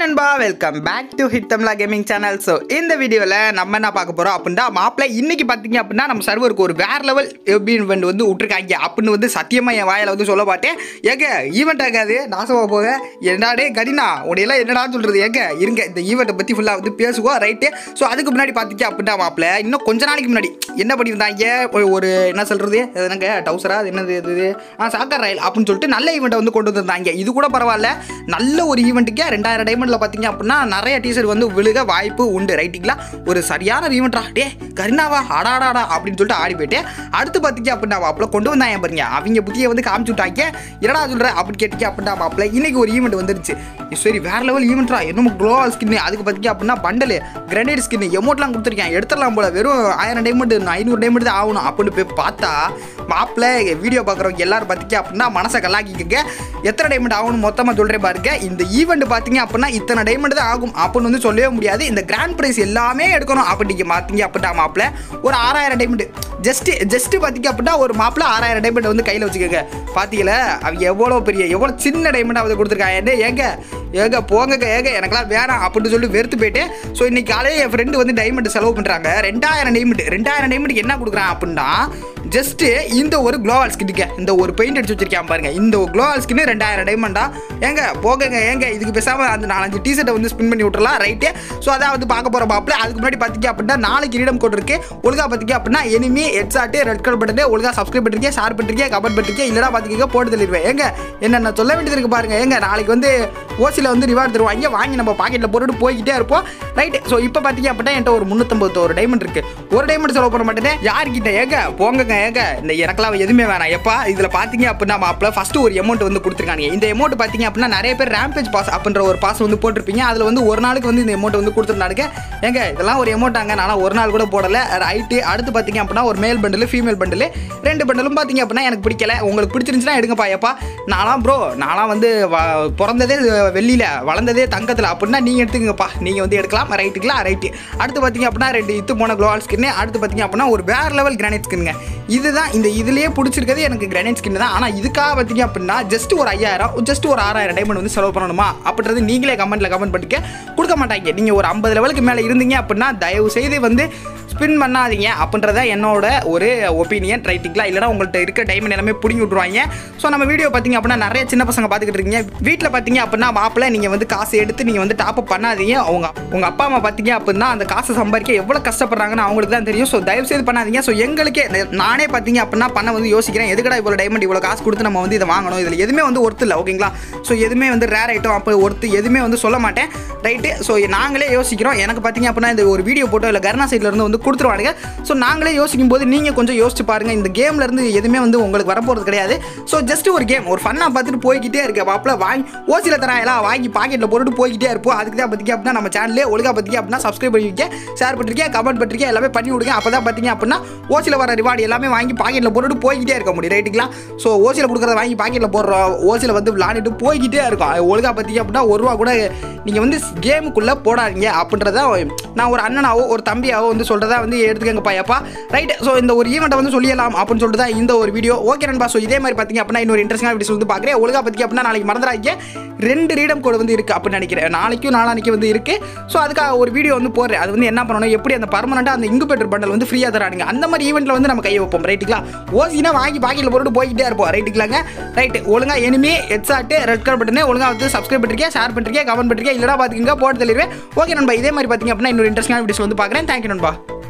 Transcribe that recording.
நண்பா welcome back to hit Tamizha gaming channel so இந்த வீடியோவில் நம்ம என்ன பார்க்க போகிறோம் அப்படின்னா மாப்பிள்ளை இன்னைக்கு பார்த்தீங்க அப்படின்னா நம்ம சர்வருக்கு ஒரு வேற லெவல் ஈவெண்ட் வந்து விட்டுருக்காங்க அப்படின்னு வந்து சத்தியமாக என் வாயில் வந்து சொல்ல மாட்டேன் ஏங்க ஈவெண்ட் ஆகாது நாசமாக போக என்னடே கடினா உடையெல்லாம் என்னடா சொல்கிறது ஏங்க இருங்க இந்த ஈவெண்ட்டை பற்றி ஃபுல்லாக வந்து பேசுவோம் ரைட்டு ஸோ அதுக்கு முன்னாடி பார்த்தீங்க அப்படின்னா மாப்பிள்ளை இன்னும் கொஞ்ச நாளைக்கு முன்னாடி என்ன பண்ணியிருந்தாங்க ஒரு- ஒரு என்ன சொல்கிறது என்னங்க டவுசரா அது என்னது இது ஆ சாக்கர் ரயில் அப்படின்னு சொல்லிட்டு நல்ல ஈவெண்ட்டை வந்து கொண்டு வந்திருந்தாங்க இது கூட பரவாயில்ல நல்ல ஒரு ஈவெண்ட்டுக்கே ரெண்டாயிரம் டைமண்டில் பார்த்தீங்க அப்படின்னா நிறைய டீசர் வந்து விழுக வாய்ப்பு உண்டு ரைட்டிங்களா ஒரு சரியான ஈவெண்ட்ரா டே கருணாவா அடாடாடா அப்படின்னு சொல்லிட்டு ஆடி போயிட்டு அடுத்து பார்த்தீங்க அப்படின்னா மாப்பிள்ள கொண்டு வந்தாங்க பாருங்க அவங்க புத்தியை வந்து காமிச்சு விட்டாங்க என்னடா சொல்கிற அப்படின்னு கேட்டீங்க அப்படின்னா மாப்பிள்ள இன்னைக்கு ஒரு ஈவெண்ட் வந்துருச்சு சரி வேற லெவல் ஈவெண்ட்ரா என்னமோ க்ளோவல் ஸ்கின் அதுக்கு பார்த்தீங்க அப்படின்னா பண்டல் கிரனேட் ஸ்கின் எமௌண்ட்லாம் கொடுத்துருக்கேன் எடுத்துடலாம் போல வெறும் ஆயிரம் டைமண்ட் ஐநூறு டைமண்ட் தான் ஆகணும் அப்படின்னு போய் பார்த்தா மாப்பிள்ள வீடியோ பார்க்குறவங்க எல்லாரும் பார்த்தீங்க அப்படின்னா மனசை கல்லாக்கிக்கங்க எத்தனை டைமண்ட் ஆகணும் மொத்தமாக சொல்கிறேன் பாருங்க இந்த ஈவெண்ட் பார்த்தீங்க அப்படின்னா இத்தனை டைமண்ட் தான் ஆகும் அப்படின்னு வந்து சொல்லவே முடியாது இந்த கிராண்ட் ப்ரைஸ் எல்லாமே எடுக்கணும் அப்படிங்க பார்த்தீங்க அப்படின்னா மாப்பிள்ள ஒரு ஆறாயிரம் டைமண்ட் ஜஸ்ட் ஜஸ்ட் பார்த்தீங்க அப்படின்னா ஒரு மாப்பிள்ள ஆறாயிரம் டைமண்ட் வந்து கையில் வச்சுக்கோங்க பார்த்தீங்களா அவங்க எவ்வளோ பெரிய எவ்வளோ சின்ன டைமண்ட் வந்து கொடுத்துருக்காங்க ஏங்க ஏங்க போங்க ஏங்க எனக்கெல்லாம் வேணாம் அப்படின்னு சொல்லி வெறுத்து போயிட்டு ஸோ இன்னைக்கு காலையில் என் ஃப்ரெண்டு வந்து டைமண்ட் செலவு பண்ணுறாங்க ரெண்டாயிரம் டைமண்ட் ரெண்டாயிரம் டைமண்ட் என்ன கொடுக்குறான் அப்படின்னா ஜஸ்ட்டு இந்த ஒரு குளோவால் ஸ்கின்னுக்கு இந்த ஒரு பெயிண்ட் அடிச்சு வச்சிருக்கேன் பாருங்க இந்த குளோவால் ஸ்கின்னு ரெண்டாயிரம் டைமண்டா ஏங்க போகங்க ஏங்க இதுக்கு பேசாமல் அந்த நாலஞ்சு டிஷர்ட்டை வந்து ஸ்பின் பண்ணி விட்டுறலாம் ரைட்டு ஸோ அதான் வந்து பார்க்க போகிற மாப்பிள்ள அதுக்கு முன்னாடி பார்த்தீங்க அப்படின்னா நாளைக்கு கிரீடம் கோட் இருக்கு ஒழுங்கா பார்த்தீங்க அப்படின்னா enemy headshot red colour button ஒழுங்கா சப்ஸ்கிரைப் பண்ணிருக்கேன் ஷேர் பண்ணிருக்கேன் கமெண்ட் பண்ணிருக்கேன் இல்லைனா பார்த்துக்க போட்டு தள்ளிடுவேன் ஏங்க என்ன சொல்ல வேண்டியது இருக்கு பாருங்க ஏங்க நாளைக்கு வந்து ஓசியில் வந்து ரிவார்டு தருவாங்க வாங்கி நம்ம பாக்கெட்டில் போட்டுட்டு போய்கிட்டே இருப்போம் ரைட்டு ஸோ இப்போ பார்த்தீங்க அப்படின்னா என்கிட்ட ஒரு முந்நூற்றம்பது ஒரு டைமண்ட் இருக்கு ஒரு டைமண்ட் செலவு பண்ண மாட்டேன் யார்கிட்ட ஏங்க போங்கங்க ஏங்க இந்த எனக்கெல்லாம் எதுவுமே வேணாம் எப்பா இதில் பார்த்தீங்க அப்படின்னா மாப்பிள்ள ஃபஸ்ட்டு ஒரு அமௌண்ட் வந்து கொடுத்துருக்காங்க இந்த அமௌண்ட் பார்த்தீங்க அப்படின்னா நிறைய பேர் ரேம்பேஜ் பாஸ் அப்படின்ற ஒரு பாஸ் வந்து போட்டிருப்பீங்க அதில் வந்து ஒரு நாளுக்கு வந்து இந்த அமௌண்ட் வந்து கொடுத்துருந்தாங்க ஏங்க இதெல்லாம் ஒரு அமௌண்ட்டாங்க நானும் ஒரு நாள் கூட போடலை ரைட்டு அடுத்து பார்த்தீங்க அப்படின்னா ஒரு மேல் பண்டில் ஃபீமேல் பண்டில் ரெண்டு பண்டலும் பார்த்தீங்க அப்படின்னா எனக்கு பிடிக்கல உங்களுக்கு பிடிச்சிருந்துச்சுன்னா எடுங்கப்பா எப்பா நான்லாம் ப்ரோ நான்லாம் வந்து வ- பிறந்ததே வெள்ளியில் வளர்ந்ததே தங்கத்தில் அப்படின்னா நீங்கள் எடுத்துக்கங்கப்பா நீங்கள் வந்து எடுக்கலாம் ரைட்டுக்கலாம் ரைட்டு அடுத்து பார்த்தீங்க அப்படின்னா ரெண்டு இத்து போன க்ளோவால் ஸ்கின்னு அடுத்து பார்த்தீங்க அப்படின்னா ஒரு வேற லெவல் கிரானைட் ஸ்கின்னுங்க இதுதான் இந்த இதுலேயே பிடிச்சிருக்கிறது எனக்கு கிரானைட் ஸ்கின் தான் ஆனால் இதுக்காக பார்த்தீங்க அப்படின்னா ஜஸ்ட் ஒரு ஐயாயிரம் ஜஸ்ட் ஒரு ஆறாயிரம் டைமண்ட் வந்து செலவு பண்ணணுமா அப்படின்றது நீங்களே கமெண்ட்டில் கமெண்ட் பண்ணிக்க கொடுக்க மாட்டாங்க நீங்கள் ஒரு ஐம்பது லெவலுக்கு மேலே இருந்தீங்க அப்படின்னா தயவு செய்து வந்து ஸ்பின் பண்ணாதீங்க அப்படின்றத என்னோட ஒரு ஒப்பீனியன் ரைட்டிங்களா இல்லைனா உங்கள்கிட்ட இருக்க டைமண்ட் எல்லாமே பிடிங்கி விட்ருவாங்க ஸோ நம்ம வீடியோ பார்த்தீங்க அப்படின்னா நிறைய சின்ன பசங்க பார்த்துக்கிட்டு இருக்கீங்க வீட்டில் பார்த்தீங்க அப்படின்னா மாப்பிள்ளை நீங்கள் வந்து காசு எடுத்து நீங்கள் வந்து டாப் அப் பண்ணாதீங்க அவங்க உங்கள் அப்பா அம்மா பார்த்தீங்க அப்படின்னா அந்த காசை சம்பாதிக்க எவ்வளோ கஷ்டப்படுறாங்கன்னு அவங்களுக்கு தான் தெரியும் ஸோ தயவு செய்து பண்ணாதீங்க ஸோ எங்களுக்கே நானே பார்த்தீங்க அப்படின்னா பண்ண வந்து யோசிக்கிறேன் எதுக்கடா இவ்வளோ டைமண்ட் இவ்வளோ காசு கொடுத்து நம்ம வந்து இதை வாங்கணும் இதில் எதுவுமே வந்து ஒர்த்து இல்லை ஓகேங்களா ஸோ எதுவுமே வந்து ரேர் ஐட்டம் அப்போ ஒர்த்து எதுவுமே வந்து சொல்ல மாட்டேன் ரைட்டு ஸோ நாங்களே யோசிக்கிறோம் எனக்கு பார்த்தீங்க அப்படின்னா இந்த ஒரு வீடியோ போட்டோ இல்லை கர்னா சைட்ல இருந்து வந்து கொடுத்துருவானுங்க ஸோ நாங்களே யோசிக்கும் போது நீங்கள் கொஞ்சம் யோசிச்சு பாருங்க இந்த கேம்ல இருந்து எதுவுமே வந்து உங்களுக்கு வரப்போகிறது கிடையாது ஸோ ஜஸ்ட் ஒரு கேம் ஒரு ஃபன்னாக பார்த்துட்டு போய்கிட்டே இருக்க மாப்பிள வாங்கி ஓசியில் தரா எல்லாம் வாங்கி பாக்கெட்டில் போட்டுட்டு போய்கிட்டே இருப்போம் அதுக்கு தான் பார்த்தீங்க அப்படின்னா நம்ம சேனல்லே ஒழுங்கா பார்த்தீங்க அப்படின்னா சப்ஸ்கிரைப் பண்ணிருக்க ஷேர் பண்ணிருக்கேன் கமெண்ட் பண்ணிருக்கேன் எல்லாமே பண்ணி விடுங்க அப்போ தான் பார்த்தீங்க அப்படின்னா ஓசியில் வர ரிவார்டு எல்லாமே வாங்கி பாக்கெட்டில் போட்டுட்டு போய்கிட்டே இருக்க முடியும் ரைட்டுங்களா ஸோ ஓசியில் கொடுக்குறத வாங்கி பாக்கெட்டில் போடுறோம் ஓசியில் வந்து விளாண்டுட்டு போய்கிட்டே இருக்கும் அது ஒழுங்கா பார்த்தீங்க அப்படின்னா ஒரு ரூபா கூட நீங்கள் வந்து கேமுக்குள்ளே போடாதீங்க அப்படின்றத நான் ஒரு அண்ணனாவோ ஒரு தம்பியாவோ வந்து சொல்கிறதா வந்து எடுத்துக்கங்கப்பா எப்பா ரைட் ஸோ இந்த ஒரு ஈவெண்ட்டை வந்து சொல்லிடலாம் அப்படின்னு சொல்லிட்டு தான் இந்த ஒரு வீடியோ ஓகே நண்பா ஸோ இதே மாதிரி பார்த்தீங்க அப்படின்னா இன்னொரு இன்ட்ரெஸ்டிங்காக வீடியோ வந்து பார்க்குறேன் ஒழுங்கா பார்த்தீங்க அப்படின்னா நாளைக்கு மறந்துடாதீங்க ரெண்டு ரீடம் கோடு வந்து இருக்குது அப்படின்னு நினைக்கிறேன் நாளைக்கும் நாளானிக்கு வந்து இருக்குது ஸோ அதுக்காக ஒரு வீடியோ வந்து போடுறேன் அது வந்து என்ன பண்ணணும் எப்படி அந்த பர்மனெண்ட்டாக அந்த இங்குபேட்டர் பண்டல் வந்து ஃப்ரீயாக தரானுங்க அந்த மாதிரி ஈவெண்ட்டில் வந்து நம்ம கையை வைப்போம் ரைட்டுங்களா ஓசினா வாங்கி பாக்கெட்டில் போட்டுட்டு போய்கிட்டே இருப்போம் ரைட்டுங்களாங்க ரைட்டு ஒழுங்கா எனிமே ஹெட்ஸாட்டு ரெட் கலர் பட்டனே ஒழுங்கா வந்து சப்ஸ்கிரைப் பண்ணிருக்கேன் ஷேர் பண்ணிருக்கேன் கமெண்ட் பண்ணிருக்கேன் இல்லைனா பார்த்துக்கங்க போட்டு தள்ளிடுவேன் ஓகே நண்பா இதே மாதிரி பார்த்தீங்க அப்படின்னா இன்னொரு இன்ட்ரெஸ்டிங்கான வீடியோஸ் வந்து பார்க்குறேன் தேங்க்யூ நண்பா